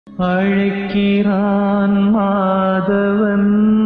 அழைக்கிறான் மாதவன்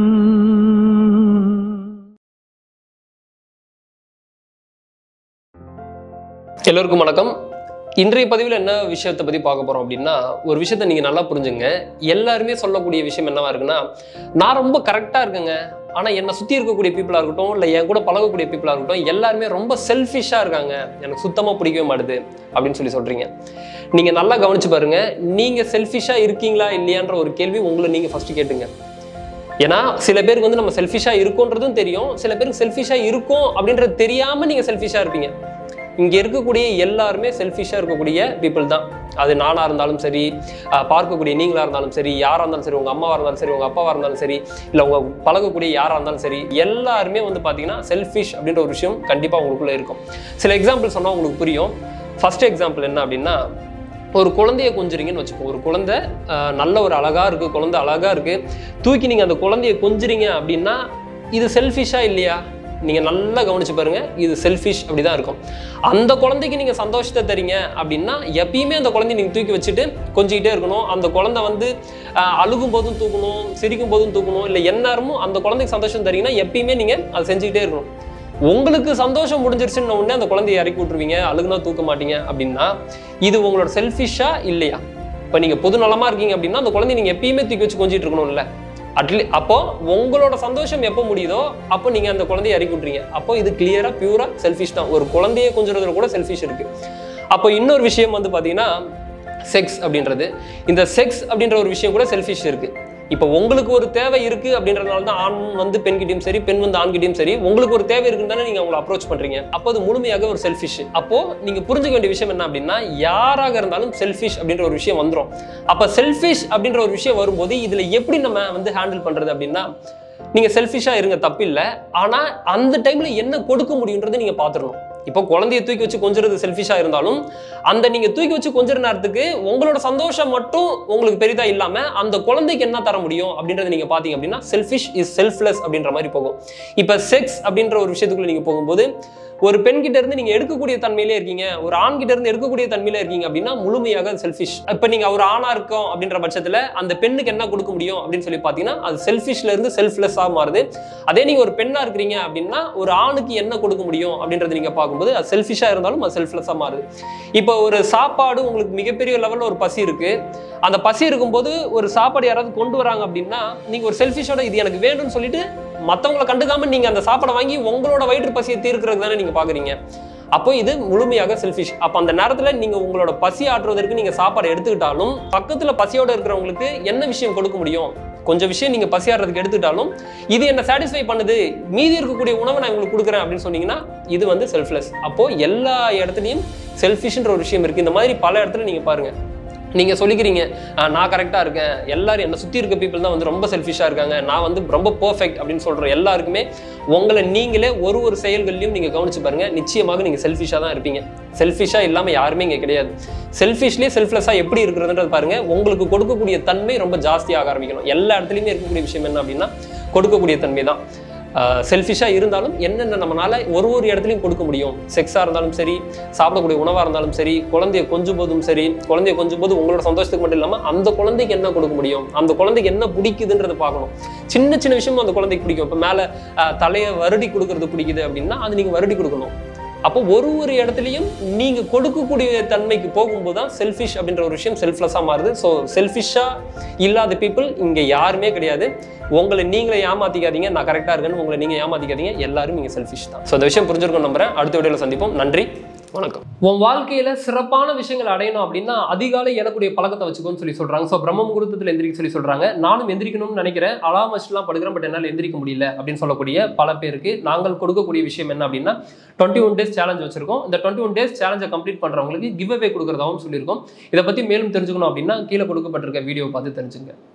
எல்லோருக்கும் வணக்கம் இன்றைய பதிவில் என்ன விஷயத்தை பற்றி பார்க்க போகிறோம் அப்படின்னா ஒரு விஷயத்தை நீங்கள் நல்லா புரிஞ்சுங்க எல்லாருமே சொல்லக்கூடிய விஷயம் என்னவா இருக்குன்னா நான் ரொம்ப கரெக்டாக இருக்கேங்க ஆனால் என்னை சுற்றி இருக்கக்கூடிய பீப்புளாக இருக்கட்டும் இல்லை என் கூட பழகக்கூடிய பீப்புளாக இருக்கட்டும் எல்லாருமே ரொம்ப செல்ஃபிஷாக இருக்காங்க எனக்கு சுத்தமாக பிடிக்கவே மாட்டுது அப்படின்னு சொல்லி சொல்கிறீங்க நீங்கள் நல்லா கவனிச்சு பாருங்க நீங்கள் செல்ஃபிஷாக இருக்கீங்களா இல்லையான்ற ஒரு கேள்வி உங்களை நீங்கள் ஃபஸ்ட்டு கேட்டுங்க ஏன்னா சில பேருக்கு வந்து நம்ம செல்ஃபிஷாக இருக்கோன்றதும் தெரியும் சில பேருக்கு செல்ஃபிஷாக இருக்கும் அப்படின்றது தெரியாமல் நீங்கள் செல்ஃபிஷாக இருப்பீங்க இங்கே இருக்கக்கூடிய எல்லாருமே செல்ஃபிஷாக இருக்கக்கூடிய பீப்புள் தான் அது நானாக இருந்தாலும் சரி ஆஹ் பார்க்கக்கூடிய நீங்களாக இருந்தாலும் சரி யாராக இருந்தாலும் சரி உங்கள் அம்மாவாக இருந்தாலும் சரி உங்கள் அப்பாவாக இருந்தாலும் சரி இல்லை உங்கள் பழகக்கூடிய யாராக இருந்தாலும் சரி எல்லாருமே வந்து பார்த்தீங்கன்னா செல்ஃபிஷ் அப்படின்ற ஒரு விஷயம் கண்டிப்பாக உங்களுக்குள்ளே இருக்கும் சில எக்ஸாம்பிள் சொன்னால் உங்களுக்கு புரியும் ஃபர்ஸ்ட் எக்ஸாம்பிள் என்ன அப்படின்னா ஒரு குழந்தைய கொஞ்சுறீங்கன்னு வச்சுக்கோ ஒரு குழந்தை ஆஹ், நல்ல ஒரு அழகா இருக்கு குழந்தை அழகா இருக்கு தூக்கி நீங்க அந்த குழந்தைய கொஞ்சுறீங்க அப்படின்னா இது செல்ஃபிஷா இல்லையா நீங்க நல்லா கவனிச்சு பாருங்க இது செல்ஃபிஷ் அப்படிதான் இருக்கும் அந்த குழந்தைக்கு நீங்க சந்தோஷத்தை தரீங்க அப்படின்னா எப்பயுமே அந்த குழந்தைய நீங்க தூக்கி வச்சுட்டு கொஞ்சிக்கிட்டே இருக்கணும் அந்த குழந்தை வந்து ஆஹ், அழுகும் போதும் தூக்கணும் சிரிக்கும் போதும் தூக்கணும் இல்லை எந்நேரமும் அந்த குழந்தைக்கு சந்தோஷம் தரீங்கன்னா எப்பயுமே நீங்க அதை செஞ்சுக்கிட்டே இருக்கணும் உங்களுக்கு சந்தோஷம் முடிஞ்சிருச்சுன்னு உடனே அந்த குழந்தைய இறக்கி விட்டுருவீங்க அழுகுனா தூக்க மாட்டீங்க அப்படின்னா இது உங்களோட செல்ஃபிஷா இல்லையா இப்போ நீங்க பொது நலமா இருக்கீங்க அப்படின்னா அந்த குழந்தைய நீங்க எப்பயுமே தூக்கி வச்சு கொஞ்சிட்டு இருக்கணும்ல அட்லீ அப்போ உங்களோட சந்தோஷம் எப்போ முடியுதோ அப்போ நீங்க அந்த குழந்தைய இறக்கி விட்டுறீங்க அப்போ இது கிளியரா பியூரா செல்ஃபிஷ் தான் ஒரு குழந்தைய கொஞ்சுறதுல கூட செல்ஃபிஷ் இருக்கு அப்போ இன்னொரு விஷயம் வந்து பாத்தீங்கன்னா செக்ஸ் அப்படின்றது இந்த செக்ஸ் அப்படின்ற ஒரு விஷயம் கூட செல்ஃபிஷ் இருக்கு இப்போ உங்களுக்கு ஒரு தேவை இருக்கு அப்படின்றதுனால தான் ஆண் வந்து பெண்கிட்டயும் சரி பெண் வந்து ஆண்கிட்டயும் சரி உங்களுக்கு ஒரு தேவை இருக்குன்னு தானே நீங்க அவங்களை அப்ரோச் பண்றீங்க அப்போ அது முழுமையாக ஒரு செல்ஃபிஷ் அப்போ நீங்க புரிஞ்சுக்க வேண்டிய விஷயம் என்ன அப்படின்னா யாராக இருந்தாலும் செல்ஃபிஷ் அப்படின்ற ஒரு விஷயம் வந்துரும் அப்ப செல்ஃபிஷ் அப்படின்ற ஒரு விஷயம் வரும்போது இதுல எப்படி நம்ம வந்து ஹேண்டில் பண்றது அப்படின்னா நீங்க செல்ஃபிஷா இருங்க தப்பில்லை ஆனா அந்த டைம்ல என்ன கொடுக்க முடியுன்றதை நீங்க பாத்துடணும் இப்போ குழந்தைய தூக்கி வச்சு கொஞ்சிறது செல்ஃபிஷா இருந்தாலும் அந்த நீங்க தூக்கி வச்சு கொஞ்சிற நேரத்துக்கு உங்களோட சந்தோஷம் மட்டும் உங்களுக்கு பெரிதா இல்லாம அந்த குழந்தைக்கு என்ன தர முடியும் அப்படின்றத நீங்க பாத்தீங்க அப்படின்னா செல்ஃபிஷ் இஸ் செல்ஃப்லெஸ் அப்படின்ற மாதிரி போகும் இப்போ செக்ஸ் அப்படின்ற ஒரு விஷயத்துக்குள்ள நீங்க போகும்போது ஒரு பெண் கிட்ட இருந்து நீங்க எடுக்கக்கூடிய தன்மையிலே இருக்கீங்க ஒரு ஆண் கிட்ட இருந்து எடுக்கக்கூடிய தன்மையில இருக்கீங்க அப்படின்னா முழுமையாக செல்ஃபிஷ் இப்ப நீங்க ஒரு ஆணா இருக்கோம் அப்படின்ற பட்சத்துல அந்த பெண்ணுக்கு என்ன கொடுக்க முடியும் அப்படின்னு சொல்லி பாத்தீங்கன்னா அது செல்ஃபிஷ்ல இருந்து செல்ஃப்லெஸ்ஸா மாறுது அதே நீங்க ஒரு பெண்ணா இருக்கிறீங்க அப்படின்னா ஒரு ஆணுக்கு என்ன கொடுக்க முடியும் அப்படின்றத நீங்க பார்க்கும்போது அது செல்ஃபிஷா இருந்தாலும் அது செல்ஃப்லெஸ்ஸா மாறுது இப்போ ஒரு சாப்பாடு உங்களுக்கு மிகப்பெரிய லெவல்ல ஒரு பசி இருக்கு அந்த பசி இருக்கும்போது ஒரு சாப்பாடு யாராவது கொண்டு வராங்க அப்படின்னா நீங்க ஒரு செல்ஃபிஷோட இது எனக்கு வேணும்னு சொல்லிட்டு மத்தவங்களை கண்டுக்காம நீங்க அந்த சாப்பாடை வாங்கி உங்களோட வயிற்று பசியை தீர்க்கிறது தானே நீங்க பாக்குறீங்க அப்போ இது முழுமையாக செல்ஃபிஷ் அப்போ அந்த நேரத்துல நீங்க உங்களோட பசி ஆற்றுவதற்கு நீங்க சாப்பாடு எடுத்துக்கிட்டாலும் பக்கத்துல பசியோட இருக்கிறவங்களுக்கு என்ன விஷயம் கொடுக்க முடியும் கொஞ்சம் விஷயம் நீங்க பசி ஆடுறதுக்கு எடுத்துக்கிட்டாலும் இது என்ன சாட்டிஸ்ஃபை பண்ணுது மீதி இருக்கக்கூடிய உணவை நான் உங்களுக்கு கொடுக்குறேன் அப்படின்னு சொன்னீங்கன்னா இது வந்து செல்ஃப்லெஸ் அப்போ எல்லா இடத்துலையும் செல்ஃபிஷ்ன்ற ஒரு விஷயம் இருக்கு இந்த மாதிரி பல இடத்துல நீங்க பாருங்க நீங்க சொல்லிக்கிறீங்க "ஆஹ், நான் கரெக்டா இருக்கேன் எல்லாரும் என்னை சுத்தி இருக்க பீப்புள் தான் வந்து ரொம்ப செல்ஃபிஷா இருக்காங்க நான் வந்து ரொம்ப பெர்ஃபெக்ட் அப்படின்னு சொல்ற எல்லாருக்குமே உங்களை நீங்களே ஒரு ஒரு செயல்கள்லையும் நீங்க கவனிச்சு பாருங்க நிச்சயமாக நீங்க செல்ஃபிஷா தான் இருப்பீங்க செல்ஃபிஷா இல்லாம யாருமே இங்க கிடையாது செல்ஃபிஷ்லேயே செல்ஃப்லெஸ்ஸா எப்படி இருக்கிறதுன்றது பாருங்க உங்களுக்கு கொடுக்கக்கூடிய தன்மை ரொம்ப ஜாஸ்தியாக ஆரம்பிக்கணும் எல்லா இடத்துலையுமே இருக்கக்கூடிய விஷயம் என்ன அப்படின்னா கொடுக்கக்கூடிய தன்மை தான் செல்ஃபிஷாக இருந்தாலும் என்னென்ன நம்மளால ஒரு ஒரு இடத்துலையும் கொடுக்க முடியும் செக்ஸாக இருந்தாலும் சரி சாப்பிடக்கூடிய உணவாக இருந்தாலும் சரி குழந்தைய கொஞ்சும் போதும் சரி குழந்தைய கொஞ்சும் போது உங்களோட சந்தோஷத்துக்கு மட்டும் இல்லாமல் அந்த குழந்தைக்கு என்ன கொடுக்க முடியும் அந்த குழந்தைக்கு என்ன பிடிக்குதுன்றதை பார்க்கணும் சின்ன சின்ன விஷயமும் அந்த குழந்தைக்கு பிடிக்கும் இப்போ மேலே தலையை வருடி கொடுக்கறது பிடிக்குது அப்படின்னா அது நீங்கள் வருடி கொடுக்கணும் அப்போ ஒரு ஒரு இடத்துலையும் நீங்க கொடுக்கக்கூடிய தன்மைக்கு போகும்போது தான் செல்ஃபிஷ் அப்படின்ற ஒரு விஷயம் செல்ஃப்லெஸ்ஸாக மாறுது ஸோ செல்ஃபிஷாக இல்லாத பீப்புள் இங்கே யாருமே கிடையாது உங்களை நீங்களே ஏமாத்திக்காதீங்க நான் கரெக்டாக இருக்கேன்னு உங்களை நீங்கள் ஏமாத்திக்காதீங்க எல்லாரும் இங்கே செல்ஃபிஷ் தான் ஸோ இந்த விஷயம் புரிஞ்சிருக்கும் நம்புறேன் அடுத்த வீடியோவில் சந்திப்போம் நன்றி வணக்கம் உன் வாழ்க்கையில சிறப்பான விஷயங்கள் அடையணும் அப்படின்னா அதிகாலை எழக்கூடிய பழக்கத்தை வச்சுக்கோன்னு சொல்லி சொல்றாங்க ஸோ பிரம்ம முகூர்த்தத்தில் எந்திரிக்க சொல்லி சொல்றாங்க நானும் எந்திரிக்கணும்னு நினைக்கிறேன் அலாம் வச்சுலாம் படுக்கிறேன் பட் என்னால் எந்திரிக்க முடியல அப்படின்னு சொல்லக்கூடிய பல பேருக்கு நாங்கள் கொடுக்கக்கூடிய விஷயம் என்ன அப்படின்னா டுவெண்ட்டி ஒன் டேஸ் சேலஞ்ச் வச்சிருக்கோம் இந்த டுவெண்ட்டி ஒன் டேஸ் சேலஞ்சை கம்ப்ளீட் பண்றவங்களுக்கு கிவ் அவே கொடுக்குறதாவும் சொல்லியிருக்கோம் இதை பத்தி மேலும் தெரிஞ்சுக்கணும் அப்படின்னா கீழே கொடுக்கப்பட்டிருக்க வீடியோ பார்த்து தெரிஞ்சுங்க